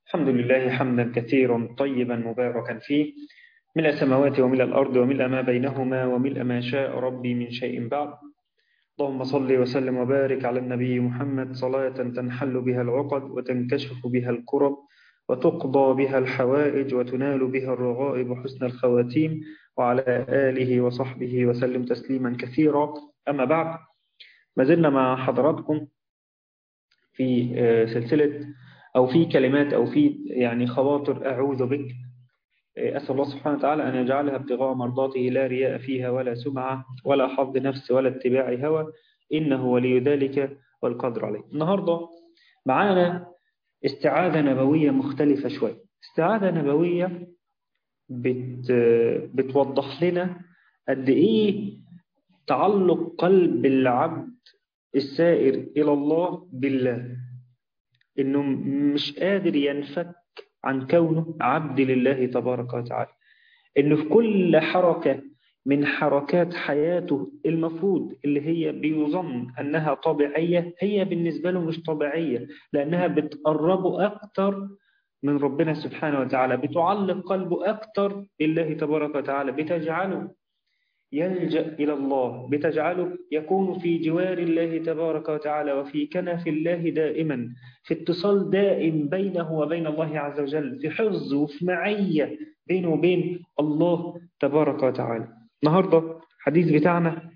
الحمد لله حمدا كثيرا طيبا مباركا فيه ملء السماوات وملء الأرض وملء ما بينهما وملء ما شاء ربي من شيء بعد اللهم صل وسلم وبارك على النبي محمد صلاة تنحل بها العقد وتنكشف بها الكرب وتقضى بها الحوائج وتنال بها الرغائب حسن الخواتيم وعلى آله وصحبه وسلم تسليما كثيرا أما بعد ما زلنا مع حضراتكم في سلسلة أو في كلمات أو في يعني خواطر أعوذ بك أسأل الله سبحانه وتعالى أن يجعلها ابتغاء مرضاته لا رياء فيها ولا سمعة ولا حظ نفس ولا اتباع هوى إنه ولي ذلك والقدر عليه النهاردة معانا استعاذة نبوية مختلفة شوي استعاذة نبوية بت بتوضح لنا قد إيه تعلق قلب العبد السائر إلى الله بالله إنه مش قادر ينفك عن كونه عبد لله تبارك وتعالى إنه في كل حركة من حركات حياته المفروض اللي هي بيظن أنها طبيعية هي بالنسبة له مش طبيعية لأنها بتقربه أكتر من ربنا سبحانه وتعالى بتعلق قلبه أكتر بالله تبارك وتعالى بتجعله يلجأ إلى الله بتجعله يكون في جوار الله تبارك وتعالى وفي كنف الله دائما في اتصال دائم بينه وبين الله عز وجل في حفظ وفي معية بينه وبين الله تبارك وتعالى النهاردة حديث بتاعنا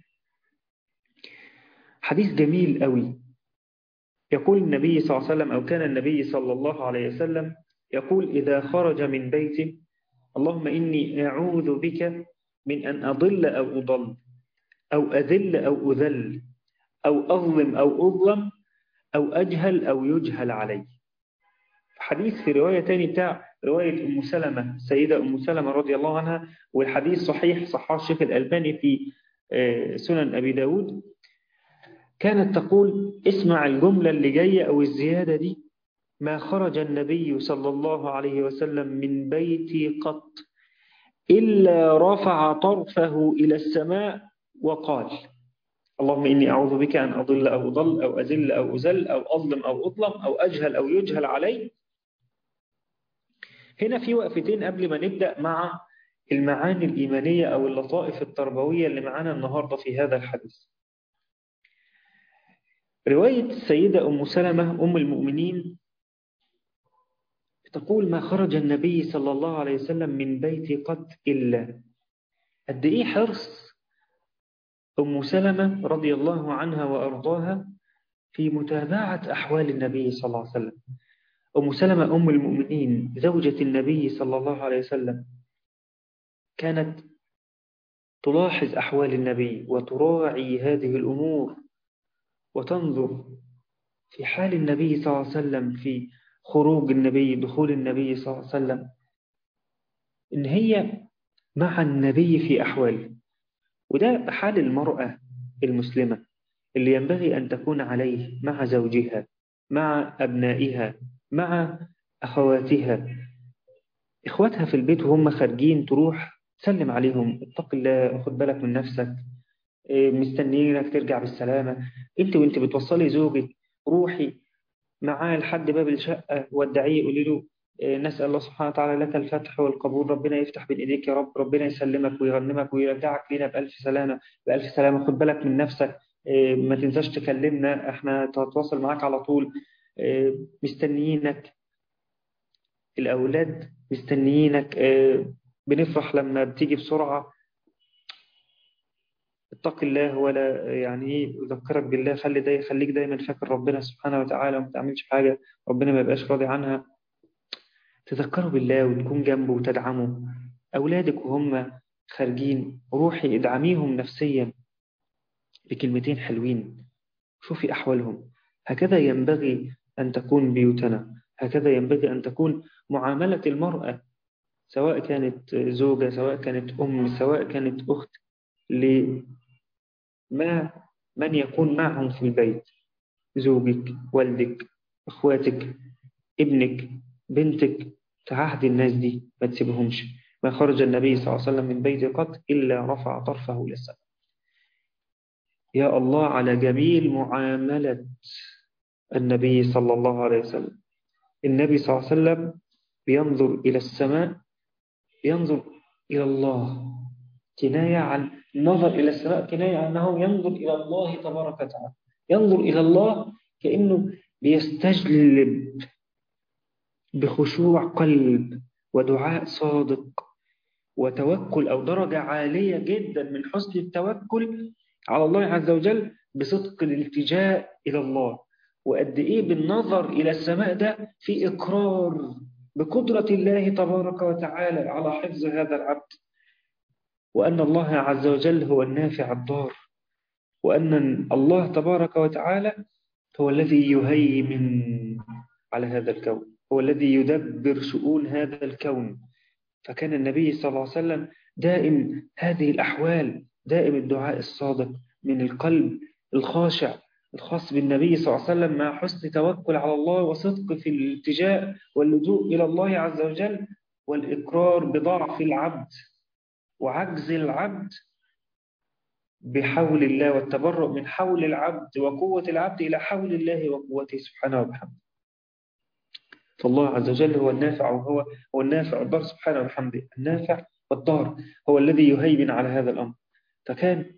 حديث جميل قوي يقول النبي صلى الله عليه وسلم أو كان النبي صلى الله عليه وسلم يقول إذا خرج من بيته اللهم إني أعوذ بك من أن أضل أو أضل أو أذل أو أذل أو أظلم أو أظلم أو أجهل أو يجهل علي حديث في رواية تاني بتاع رواية أم سلمة سيدة أم سلمة رضي الله عنها والحديث صحيح صححه الشيخ الألباني في سنن أبي داود كانت تقول اسمع الجملة اللي جاية أو الزيادة دي ما خرج النبي صلى الله عليه وسلم من بيتي قط إلا رفع طرفه إلى السماء وقال اللهم إني أعوذ بك أن أضل أو أضل أو أذل أو أزل أو أظلم أو أظلم أو أجهل أو يجهل علي هنا في وقفتين قبل ما نبدأ مع المعاني الإيمانية أو اللطائف التربوية اللي معانا النهاردة في هذا الحديث رواية السيدة أم سلمة أم المؤمنين تقول ما خرج النبي صلى الله عليه وسلم من بيتي قط إلا قد إيه حرص أم سلمة رضي الله عنها وأرضاها في متابعة أحوال النبي صلى الله عليه وسلم أم سلمة أم المؤمنين زوجة النبي صلى الله عليه وسلم كانت تلاحظ أحوال النبي وتراعي هذه الأمور وتنظر في حال النبي صلى الله عليه وسلم في خروج النبي دخول النبي صلى الله عليه وسلم إن هي مع النبي في أحواله وده حال المرأة المسلمة اللي ينبغي أن تكون عليه مع زوجها مع أبنائها مع أخواتها إخواتها في البيت وهم خارجين تروح تسلم عليهم اتق الله خد بالك من نفسك مستنيينك ترجع بالسلامة انت وانت بتوصلي زوجك روحي معاه لحد باب الشقة ودعيه قولي له نسأل الله سبحانه وتعالى لك الفتح والقبول ربنا يفتح بين ايديك يا رب ربنا يسلمك ويغنمك ويرجعك لينا بألف سلامة بألف سلامة خد بالك من نفسك ما تنساش تكلمنا احنا هتواصل معاك على طول مستنيينك الأولاد مستنيينك بنفرح لما بتيجي بسرعة اتق الله ولا يعني ايه يذكرك بالله خلي داي خليك دايما فاكر ربنا سبحانه وتعالى وما تعملش حاجة ربنا ما يبقاش راضي عنها تذكروا بالله وتكون جنبه وتدعمه أولادك وهم خارجين روحي ادعميهم نفسيا بكلمتين حلوين شوفي أحوالهم هكذا ينبغي أن تكون بيوتنا هكذا ينبغي أن تكون معاملة المرأة سواء كانت زوجة سواء كانت أم سواء كانت أخت لما من يكون معهم في البيت زوجك والدك أخواتك ابنك بنتك تعهد الناس دي ما تسيبهمش ما خرج النبي صلى الله عليه وسلم من بيت قط إلا رفع طرفه إلى السماء يا الله على جميل معاملة النبي صلى الله عليه وسلم النبي صلى الله عليه وسلم بينظر إلى السماء ينظر إلى الله كناية عن النظر إلى السماء كناية عن أنه ينظر إلى الله تبارك وتعالى ينظر إلى الله كأنه بيستجلب بخشوع قلب ودعاء صادق وتوكل أو درجة عالية جدا من حسن التوكل على الله عز وجل بصدق الالتجاء إلى الله وقد إيه بالنظر إلى السماء ده في إقرار بقدرة الله تبارك وتعالى على حفظ هذا العبد وأن الله عز وجل هو النافع الضار وأن الله تبارك وتعالى هو الذي يهيمن على هذا الكون هو الذي يدبر شؤون هذا الكون فكان النبي صلى الله عليه وسلم دائم هذه الأحوال دائم الدعاء الصادق من القلب الخاشع الخاص بالنبي صلى الله عليه وسلم مع حسن توكل على الله وصدق في الالتجاء واللجوء إلى الله عز وجل والإقرار بضعف العبد وعجز العبد بحول الله والتبرؤ من حول العبد وقوة العبد إلى حول الله وقوته سبحانه وبحمده فالله عز وجل هو النافع وهو هو النافع الضار سبحانه وبحمده النافع والضار هو الذي يهيمن على هذا الأمر فكان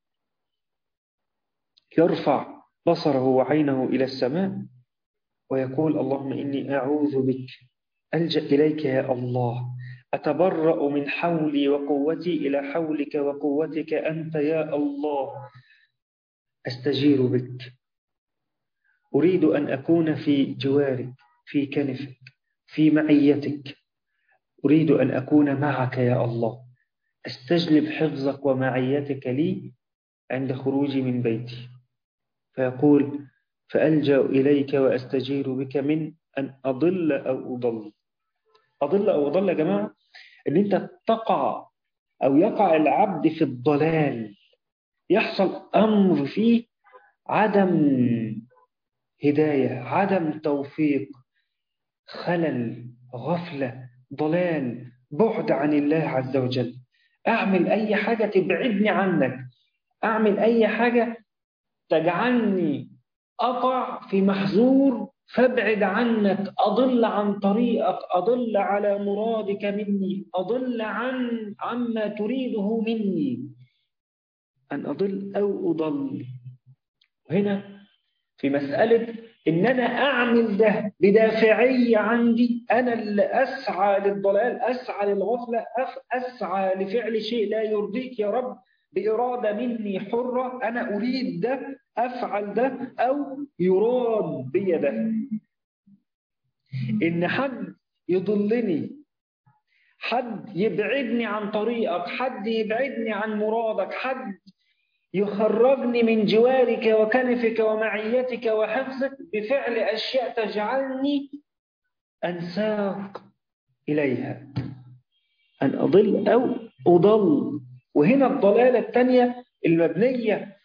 يرفع بصره وعينه إلى السماء ويقول اللهم إني أعوذ بك ألجأ إليك يا الله أتبرأ من حولي وقوتي إلى حولك وقوتك أنت يا الله أستجير بك أريد أن أكون في جوارك في كنفك في معيتك أريد أن أكون معك يا الله أستجلب حفظك ومعيتك لي عند خروجي من بيتي فيقول فألجأ إليك وأستجير بك من أن أضل أو أضل أضل أو أضل يا جماعة أن أنت تقع أو يقع العبد في الضلال يحصل أمر فيه عدم هداية عدم توفيق خلل غفلة ضلال بعد عن الله عز وجل أعمل أي حاجة تبعدني عنك أعمل أي حاجة تجعلني أقع في محظور فابعد عنك أضل عن طريقك أضل على مرادك مني أضل عن عما تريده مني أن أضل أو أضل هنا في مسألة إن أنا أعمل ده بدافعية عندي أنا اللي أسعى للضلال أسعى للغفلة أسعى لفعل شيء لا يرضيك يا رب بإرادة مني حرة أنا أريد ده أفعل ده أو يراد بي ده إن حد يضلني حد يبعدني عن طريقك حد يبعدني عن مرادك حد يخرجني من جوارك وكنفك ومعيتك وحفظك بفعل أشياء تجعلني أنساق إليها أن أضل أو أضل وهنا الضلالة الثانية المبنية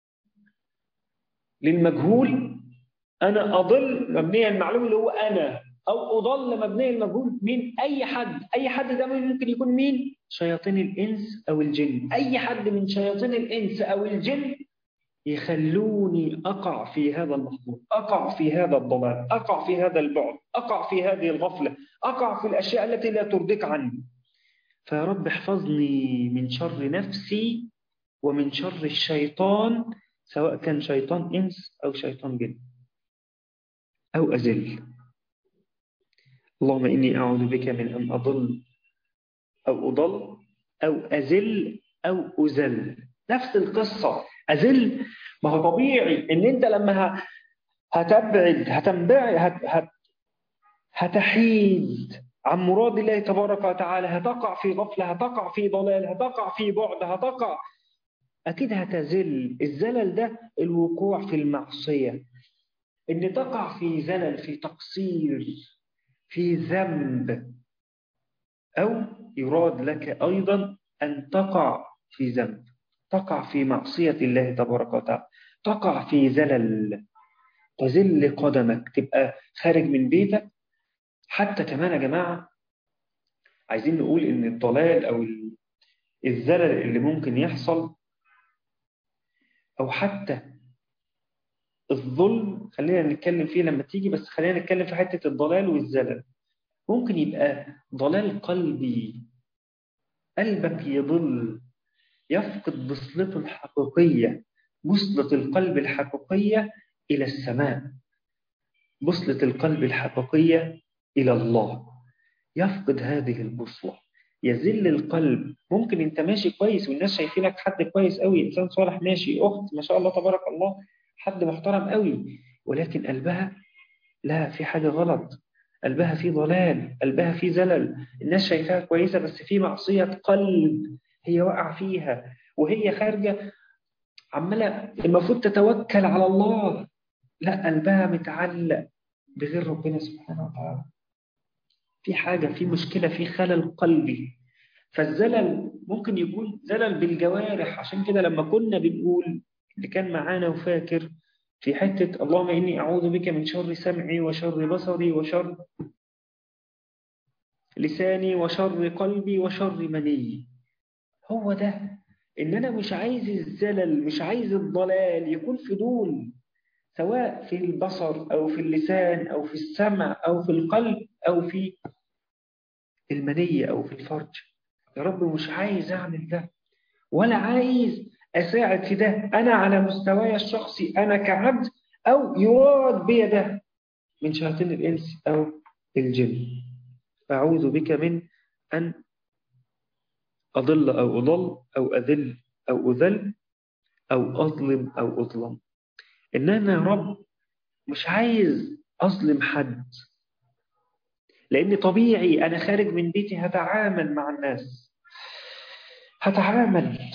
للمجهول أنا أضل مبنية المعلوم اللي هو أنا أو أضل مبنية المجهول من أي حد أي حد ده ممكن يكون مين شياطين الإنس أو الجن أي حد من شياطين الإنس أو الجن يخلوني أقع في هذا المخلوق أقع في هذا الضلال أقع في هذا البعد أقع في هذه الغفلة أقع في الأشياء التي لا ترضيك عني فيا رب احفظني من شر نفسي ومن شر الشيطان سواء كان شيطان إنس أو شيطان جن أو أزل اللهم إني أعوذ بك من أن أضل أو أضل أو أزل أو أزل نفس القصة أزل ما هو طبيعي إن أنت لما هتبعد هتنبعد هت هت هتحيد عن مراد الله تبارك وتعالى هتقع في غفلة هتقع في ضلال هتقع في بعد هتقع أكيد هتزل الزلل ده الوقوع في المعصية إن تقع في زلل في تقصير في ذنب أو يراد لك أيضا أن تقع في ذنب تقع في معصية الله تبارك وتعالى تقع في زلل تزل قدمك تبقى خارج من بيتك حتى كمان يا جماعة عايزين نقول إن الضلال أو الزلل اللي ممكن يحصل أو حتى الظلم خلينا نتكلم فيه لما تيجي بس خلينا نتكلم في حتة الضلال والزلل ممكن يبقى ضلال قلبي قلبك يضل يفقد بصلته الحقيقية بصلة القلب الحقيقية إلى السماء بصلة القلب الحقيقية إلى الله يفقد هذه البصلة يزل القلب ممكن انت ماشي كويس والناس شايفينك حد كويس قوي انسان صالح ماشي اخت ما شاء الله تبارك الله حد محترم قوي ولكن قلبها لا في حاجة غلط قلبها في ضلال قلبها في زلل الناس شايفاها كويسة بس في معصية قلب هي وقع فيها وهي خارجة عمالة المفروض تتوكل على الله لا قلبها متعلق بغير ربنا سبحانه وتعالى في حاجة في مشكلة في خلل قلبي فالزلل ممكن يكون زلل بالجوارح عشان كده لما كنا بنقول اللي كان معانا وفاكر في حتة اللهم إني أعوذ بك من شر سمعي وشر بصري وشر لساني وشر قلبي وشر مني هو ده إن أنا مش عايز الزلل مش عايز الضلال يكون في دول سواء في البصر أو في اللسان أو في السمع أو في القلب أو في المنية أو في الفرج يا رب مش عايز أعمل ده ولا عايز أساعد في ده أنا على مستواي الشخصي أنا كعبد أو يراد بي ده من شياطين الإنس أو الجن أعوذ بك من أن أضل أو أضل أو أذل أو أذل أو أظلم أو أظلم إن أنا يا رب مش عايز أظلم حد لأن طبيعي أنا خارج من بيتي هتعامل مع الناس هتعامل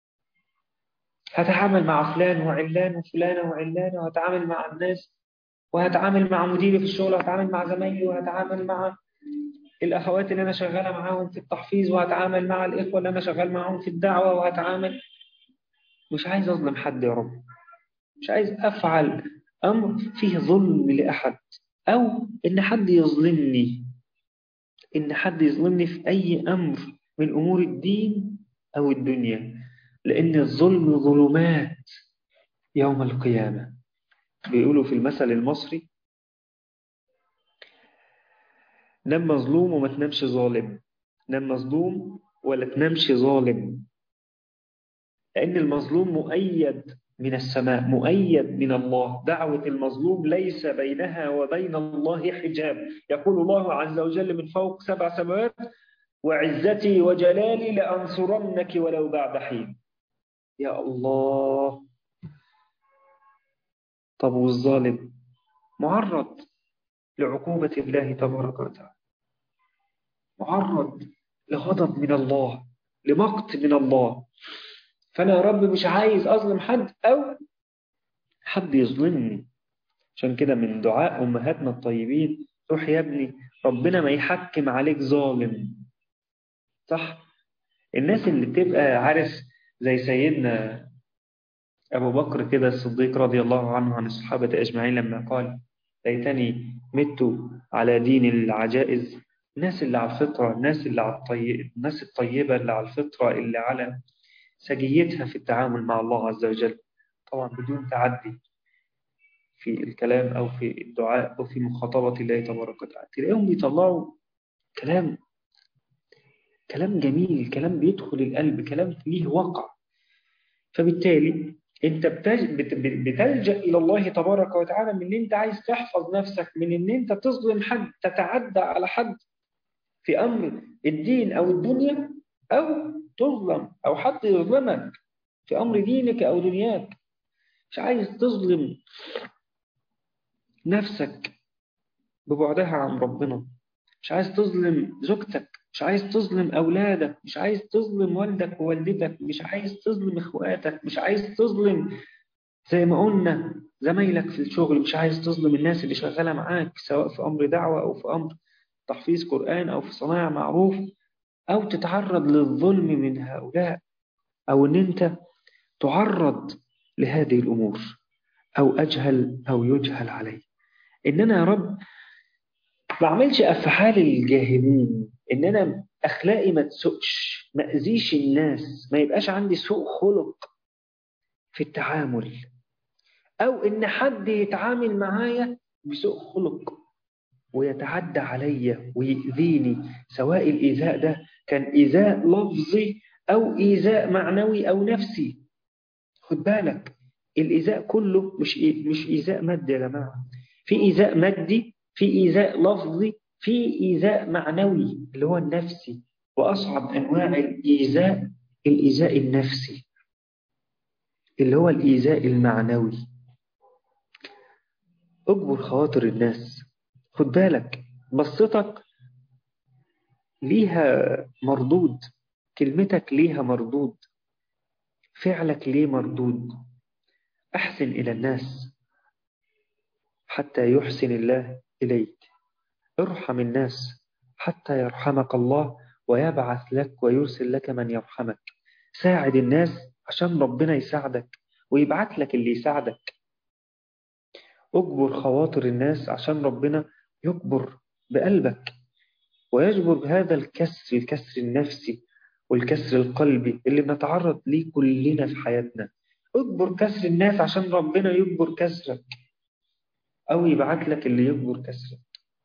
هتعامل مع فلان وعلان وفلانة وعلانة وهتعامل مع الناس وهتعامل مع مديري في الشغل وهتعامل مع زمايلي وهتعامل مع الأخوات اللي أنا شغالة معاهم في التحفيظ وهتعامل مع الإخوة اللي أنا شغال معاهم في الدعوة وهتعامل مش عايز أظلم حد يا رب مش عايز أفعل أمر فيه ظلم لأحد أو إن حد يظلمني إن حد يظلمني في أي أمر من أمور الدين أو الدنيا لأن الظلم ظلمات يوم القيامة بيقولوا في المثل المصري نام مظلوم وما تنامش ظالم نام مظلوم ولا تنامش ظالم لأن المظلوم مؤيد من السماء مؤيد من الله دعوة المظلوم ليس بينها وبين الله حجاب يقول الله عز وجل من فوق سبع سماوات وعزتي وجلالي لأنصرنك ولو بعد حين يا الله طب والظالم معرض لعقوبة الله تبارك وتعالى معرض لغضب من الله لمقت من الله فأنا يا رب مش عايز أظلم حد أو حد يظلمني عشان كده من دعاء أمهاتنا الطيبين روح يا ابني ربنا ما يحكم عليك ظالم صح الناس اللي بتبقى عارف زي سيدنا أبو بكر كده الصديق رضي الله عنه عن الصحابة أجمعين لما قال ليتني مت على دين العجائز الناس اللي على الفطرة الناس اللي على الطيب الناس الطيبة اللي على الفطرة اللي على سجيتها في التعامل مع الله عز وجل طبعا بدون تعدي في الكلام أو في الدعاء أو في مخاطبة الله تبارك وتعالى تلاقيهم بيطلعوا كلام كلام جميل كلام بيدخل القلب كلام فيه وقع فبالتالي انت بتلجأ إلى الله تبارك وتعالى من ان انت عايز تحفظ نفسك من ان انت تظلم حد تتعدى على حد في أمر الدين أو الدنيا أو تظلم أو حد يظلمك في أمر دينك أو دنياك مش عايز تظلم نفسك ببعدها عن ربنا مش عايز تظلم زوجتك مش عايز تظلم أولادك مش عايز تظلم والدك ووالدتك مش عايز تظلم إخواتك مش عايز تظلم زي ما قلنا زمايلك في الشغل مش عايز تظلم الناس اللي شغالة معاك سواء في أمر دعوة أو في أمر تحفيظ قرآن أو في صناعة معروف أو تتعرض للظلم من هؤلاء أو أن أنت تعرض لهذه الأمور أو أجهل أو يجهل علي إن أنا يا رب ما أعملش أفعال الجاهلين إن أنا أخلاقي ما تسقش ما أذيش الناس ما يبقاش عندي سوء خلق في التعامل أو إن حد يتعامل معايا بسوء خلق ويتعدى عليا ويؤذيني سواء الإيذاء ده كان إيذاء لفظي أو إيذاء معنوي أو نفسي خد بالك الإيذاء كله مش مش إيذاء مادي يا جماعة في إيذاء مادي في إيذاء لفظي في إيذاء معنوي اللي هو النفسي وأصعب أنواع الإيذاء الإيذاء النفسي اللي هو الإيذاء المعنوي اجبر خواطر الناس خد بالك بصتك ليها مردود كلمتك ليها مردود فعلك ليه مردود أحسن إلى الناس حتى يحسن الله إليك ارحم الناس حتى يرحمك الله ويبعث لك ويرسل لك من يرحمك ساعد الناس عشان ربنا يساعدك ويبعث لك اللي يساعدك اجبر خواطر الناس عشان ربنا يكبر بقلبك ويجبر بهذا الكسر الكسر النفسي والكسر القلبي اللي بنتعرض ليه كلنا في حياتنا اجبر كسر الناس عشان ربنا يجبر كسرك أو يبعت لك اللي يجبر كسرك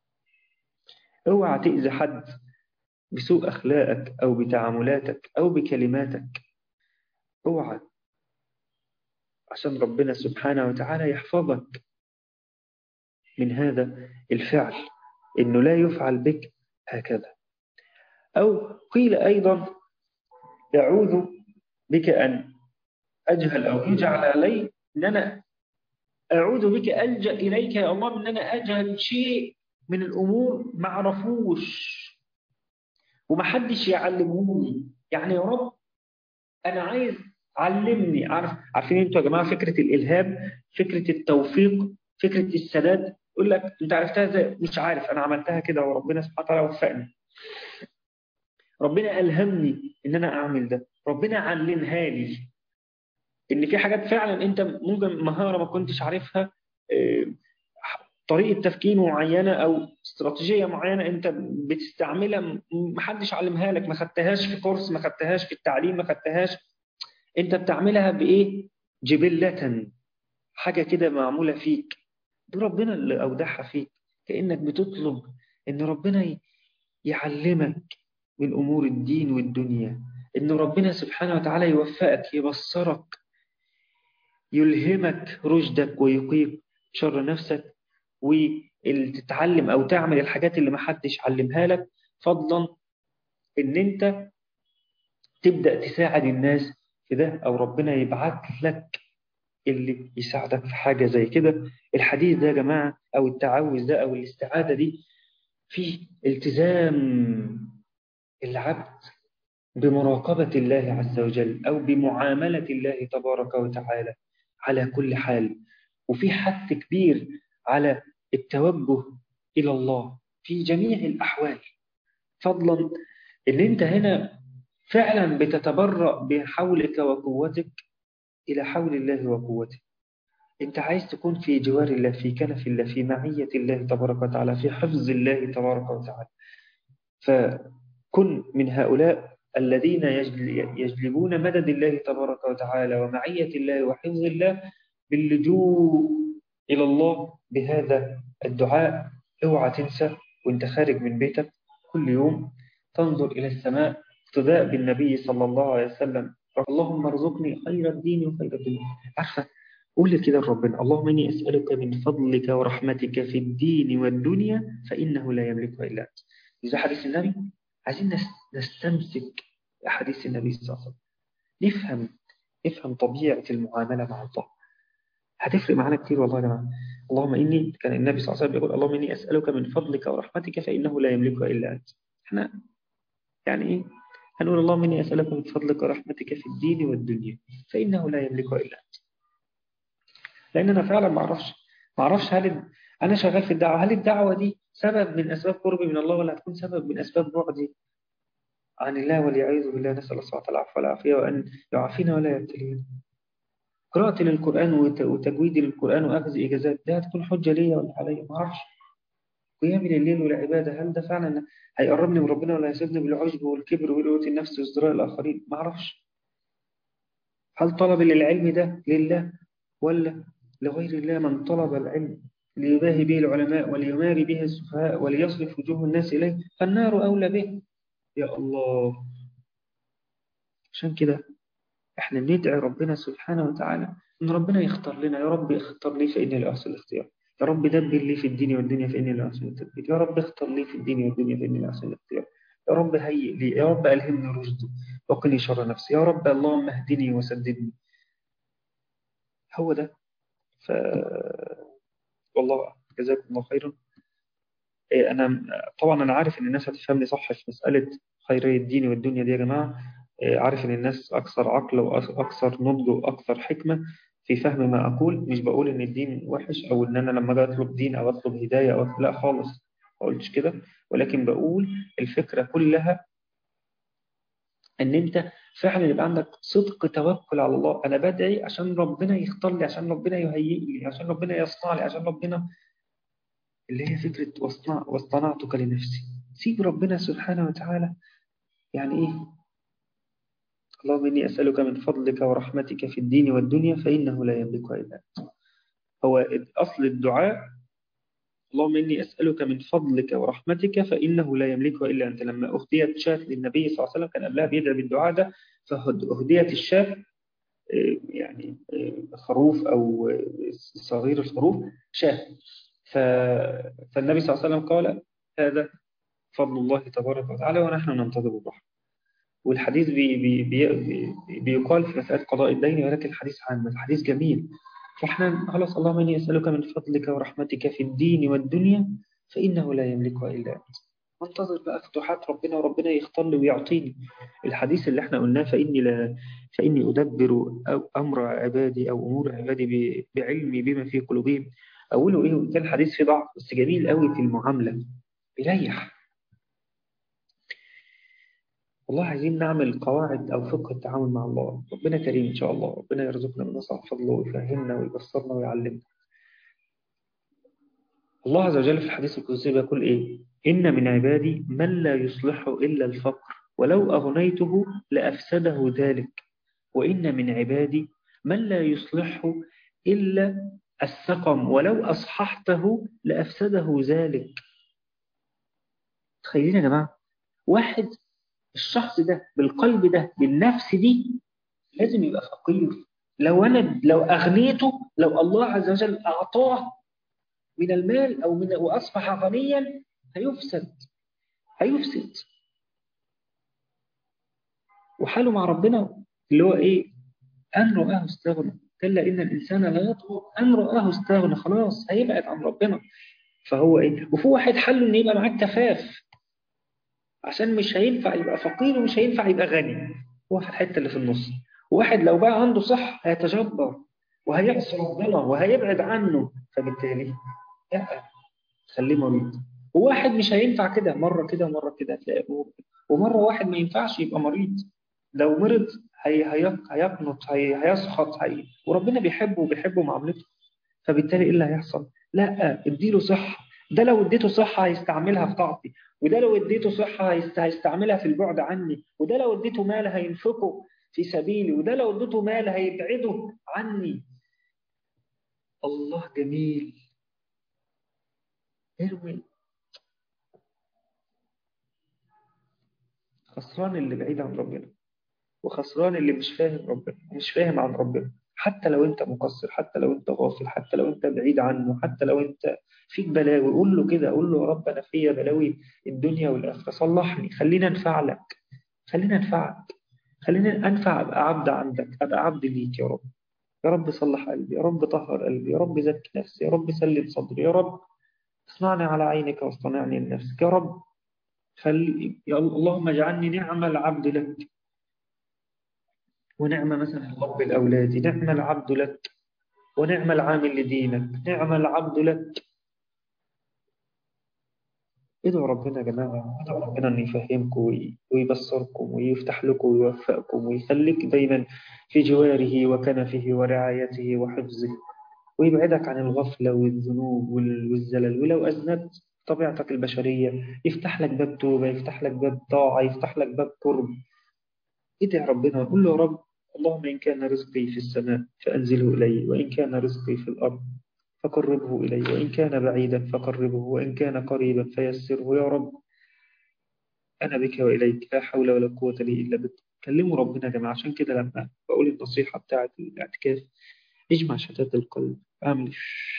اوعى تأذي حد بسوء أخلاقك أو بتعاملاتك أو بكلماتك اوعى عشان ربنا سبحانه وتعالى يحفظك من هذا الفعل إنه لا يفعل بك هكذا أو قيل أيضا يعوذ بك أن أجهل أو يجعل علي أن أنا أعوذ بك ألجأ إليك يا الله من أن أنا أجهل شيء من الأمور ما عرفوش ومحدش يعلموني يعني يا رب أنا عايز علمني عارف عارفين انتوا يا جماعة فكرة الإلهام فكرة التوفيق فكرة السداد يقول لك انت عرفتها ازاي مش عارف انا عملتها كده وربنا سبحانه وتعالى وفقني ربنا ألهمني ان انا اعمل ده ربنا علمها لي ان في حاجات فعلا انت ممكن مهارة ما كنتش عارفها طريقة تفكير معينة او استراتيجية معينة انت بتستعملها محدش علمها لك ما خدتهاش في كورس ما خدتهاش في التعليم ما خدتهاش انت بتعملها بايه جبلة حاجة كده معمولة فيك دي ربنا اللي أودعها فيك كأنك بتطلب إن ربنا يعلمك من أمور الدين والدنيا إن ربنا سبحانه وتعالى يوفقك يبصرك يلهمك رشدك ويقيك شر نفسك وتتعلم أو تعمل الحاجات اللي محدش علمها لك فضلا إن أنت تبدأ تساعد الناس في ده أو ربنا يبعث لك اللي يساعدك في حاجة زي كده الحديث ده يا جماعة أو التعوذ ده أو الاستعاذة دي فيه التزام العبد بمراقبة الله عز وجل أو بمعاملة الله تبارك وتعالى على كل حال وفي حث كبير على التوجه إلى الله في جميع الأحوال فضلا إن أنت هنا فعلا بتتبرأ بحولك وقوتك إلى حول الله وقوته أنت عايز تكون في جوار الله في كنف الله في معية الله تبارك وتعالى في حفظ الله تبارك وتعالى فكن من هؤلاء الذين يجلبون مدد الله تبارك وتعالى ومعية الله وحفظ الله باللجوء إلى الله بهذا الدعاء اوعى تنسى وانت خارج من بيتك كل يوم تنظر إلى السماء اقتداء بالنبي صلى الله عليه وسلم اللهم ارزقني خير الدين وخير الدنيا عارفة قول لي كده لربنا اللهم إني أسألك من فضلك ورحمتك في الدين والدنيا فإنه لا يملكها إلا أنت إذا حديث النبي عايزين نستمسك أحاديث النبي صلى الله عليه وسلم نفهم نفهم طبيعة المعاملة مع الله هتفرق معانا كتير والله يا جماعة اللهم إني كان النبي صلى الله عليه وسلم يقول اللهم إني أسألك من فضلك ورحمتك فإنه لا يملكها إلا أنت احنا يعني إيه هنقول اللهم إني أسألك من فضلك ورحمتك في الدين والدنيا فإنه لا يملكها إلا أنت لأن أنا فعلا ما أعرفش ما أعرفش هل أنا شغال في الدعوة هل الدعوة دي سبب من أسباب قربي من الله ولا هتكون سبب من أسباب بعدي عن الله والعياذ بالله نسأل الله سبحانه وتعالى العفو والعافية وأن يعافينا ولا يبتلينا قراءتي للقرآن وتجويدي للقرآن وأخذ إجازات ده هتكون حجة ليا ولا عليا ما أعرفش قيامي لليل والعبادة هل ده فعلا هيقربني من ربنا ولا هيسيبني بالعجب والكبر وقلوة النفس وازدراء الآخرين ما أعرفش هل طلب للعلم ده لله ولا لغير الله من طلب العلم ليباهي به العلماء وليماري به السفهاء وليصرف وجوه الناس إليه فالنار أولى به يا الله عشان كده احنا بندعي ربنا سبحانه وتعالى ان ربنا يختار لنا يا رب اختار لي فاني لا احسن الاختيار يا رب دبر لي في الدين والدنيا فاني لا احسن التدبير يا رب اختار لي في الدين والدنيا فاني لا احسن الاختيار يا رب هيئ لي يا رب الهمني رشدي وقني شر نفسي يا رب اللهم اهدني وسددني هو ده ف والله جزاكم الله خيرا انا طبعا انا عارف ان الناس هتفهمني صح في مساله خيريه الدين والدنيا دي يا جماعه عارف ان الناس اكثر عقل واكثر نضج واكثر حكمه في فهم ما اقول مش بقول ان الدين وحش او ان انا لما اجي اطلب دين او اطلب هدايه او لا خالص ما قلتش كده ولكن بقول الفكره كلها ان انت فعلا يبقى عندك صدق توكل على الله انا بدعي عشان ربنا يختار لي عشان ربنا يهيئ لي عشان ربنا يصنع لي عشان ربنا اللي هي فكره واصنع واصطنعتك لنفسي سيب ربنا سبحانه وتعالى يعني ايه اللهم إني أسألك من فضلك ورحمتك في الدين والدنيا فإنه لا يملكها إلا أنت هو أصل الدعاء اللهم إني أسألك من فضلك ورحمتك فإنه لا يملكها إلا أنت لما أهديت شاة للنبي صلى الله عليه وسلم كان قبلها بيدعي بالدعاء ده فأهديت الشاة يعني خروف أو صغير الخروف شاة فالنبي صلى الله عليه وسلم قال هذا فضل الله تبارك وتعالى ونحن ننتظر الرحمة والحديث بي بي بي بيقال في مسألة قضاء الدين ولكن الحديث عام الحديث جميل فاحنا خلاص اللهم إني أسألك من فضلك ورحمتك في الدين والدنيا فإنه لا يملكها إلا أنت منتظر بقى فتوحات ربنا وربنا يختار لي ويعطيني الحديث اللي احنا قلناه فإني لا فإني أدبر أو أمر عبادي أو أمور عبادي بعلمي بما في قلوبهم أوله إيه كان حديث فيه ضعف بس جميل قوي في المعاملة بيريح والله عايزين نعمل قواعد أو فقه التعامل مع الله ربنا كريم إن شاء الله ربنا يرزقنا من وسع فضله ويفهمنا ويبصرنا ويعلمنا الله عز وجل في الحديث القدسي بيقول إيه إن من عبادي من لا يصلحه إلا الفقر ولو أغنيته لأفسده ذلك وإن من عبادي من لا يصلحه إلا السقم ولو أصححته لأفسده ذلك تخيلين يا جماعة واحد الشخص ده بالقلب ده بالنفس دي لازم يبقى فقير لو أنا لو أغنيته لو الله عز وجل أعطاه من المال أو من وأصبح غنيا هيفسد هيفسد وحاله مع ربنا اللي هو إيه أن رآه استغنى كلا إن الإنسان لا يطغى أن رآه استغنى خلاص هيبعد عن ربنا فهو إيه وفي واحد حله إن يبقى معاه كفاف عشان مش هينفع يبقى فقير ومش هينفع يبقى غني هو في الحتة اللي في النص واحد لو بقى عنده صح هيتجبر وهيعصي ربنا وهيبعد عنه فبالتالي لا خليه مريض وواحد مش هينفع كده مرة كده ومرة كده هتلاقي ومرة واحد ما ينفعش يبقى مريض لو مرض هي هيقنط هي هيسخط هي وربنا بيحبه وبيحبه معاملته فبالتالي ايه اللي هيحصل؟ لا اديله صحة ده لو اديته صحة هيستعملها في طاعتي وده لو اديته صحة هيستعملها في البعد عني وده لو اديته مال هينفقه في سبيلي وده لو اديته مال هيبعده عني الله جميل ارمي خسران اللي بعيد عن ربنا وخسران اللي مش فاهم ربنا مش فاهم عن ربنا حتى لو انت مقصر حتى لو انت غافل حتى لو انت بعيد عنه حتى لو انت فيك بلاوي قول له كده قول له يا رب انا فيا بلاوي الدنيا والاخره صلحني خلينا انفع لك خلينا انفعك خلينا انفع ابقى عبد عندك ابقى عبد ليك يا رب يا رب صلح قلبي يا رب طهر قلبي يا رب زكي نفسي يا رب سلم صدري يا رب اصنعني على عينك واصطنعني لنفسك يا رب خلي يا اللهم اجعلني نعم العبد لك ونعم مثلا الرب الأولاد نعم العبد لك ونعم العامل لدينك نعم العبد لك ادعوا ربنا يا جماعة ادعوا ربنا أن يفهمكم ويبصركم ويفتح لكم ويوفقكم ويخليك دايما في جواره وكنفه ورعايته وحفظه ويبعدك عن الغفلة والذنوب والزلل ولو أذنبت طبيعتك البشرية يفتح لك باب توبة يفتح لك باب طاعة يفتح لك باب قرب ادعي ربنا وقول له يا رب اللهم إن كان رزقي في السماء فأنزله إلي وإن كان رزقي في الأرض فقربه إلي وإن كان بعيدا فقربه وإن كان قريبا فيسره يا رب أنا بك وإليك لا حول ولا قوة لي إلا بك كلموا ربنا يا جماعة عشان كده لما بقول النصيحة بتاعة الاعتكاف اجمع شتات القلب اعمل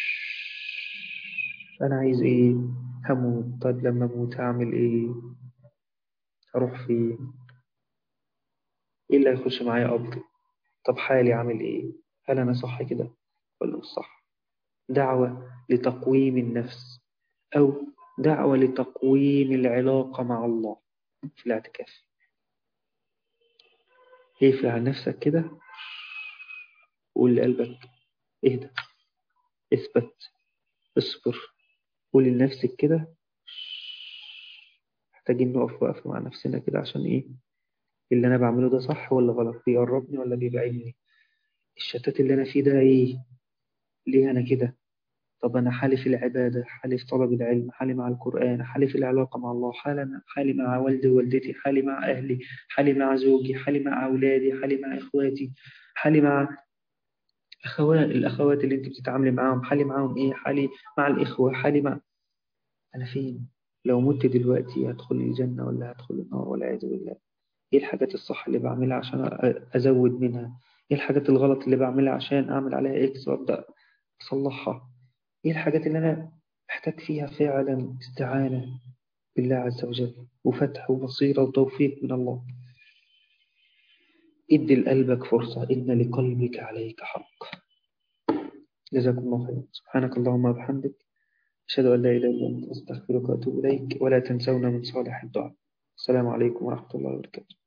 أنا عايز إيه هموت طيب لما أموت هعمل إيه أروح فين إيه اللي هيخش معايا قبري طب حالي عامل إيه هل أنا صح كده ولا مش صح دعوة لتقويم النفس أو دعوة لتقويم العلاقة مع الله في الاعتكاف اقفل على نفسك كده وقول لقلبك اهدى اثبت اصبر قول لنفسك كده محتاجين نقف وقفة مع نفسنا كده عشان ايه اللي انا بعمله ده صح ولا غلط بيقربني ولا بيبعدني الشتات اللي انا فيه ده ايه ليه انا كده طب انا حالي في العبادة حالي في طلب العلم حالي مع القرآن حالي في العلاقة مع الله حالي, حالي مع والدي ووالدتي حالي مع أهلي حالي مع زوجي حالي مع أولادي حالي مع إخواتي حالي مع أخوات الأخوات اللي أنت بتتعاملي معاهم حالي معاهم إيه حالي مع الإخوة حالي مع أنا فين لو مت دلوقتي هدخل الجنة ولا هدخل النار والعياذ بالله إيه الحاجات الصح اللي بعملها عشان أزود منها إيه الحاجات الغلط اللي بعملها عشان أعمل عليها إكس وأبدأ أصلحها إيه الحاجات اللي أنا محتاج فيها فعلا استعانة بالله عز وجل وفتح وبصيرة وتوفيق من الله ادي لقلبك فرصة إن لقلبك عليك حق جزاكم الله خير سبحانك اللهم وبحمدك أشهد أن لا إله إلا أنت أستغفرك وأتوب إليك ولا تنسونا من صالح الدعاء السلام عليكم ورحمة الله وبركاته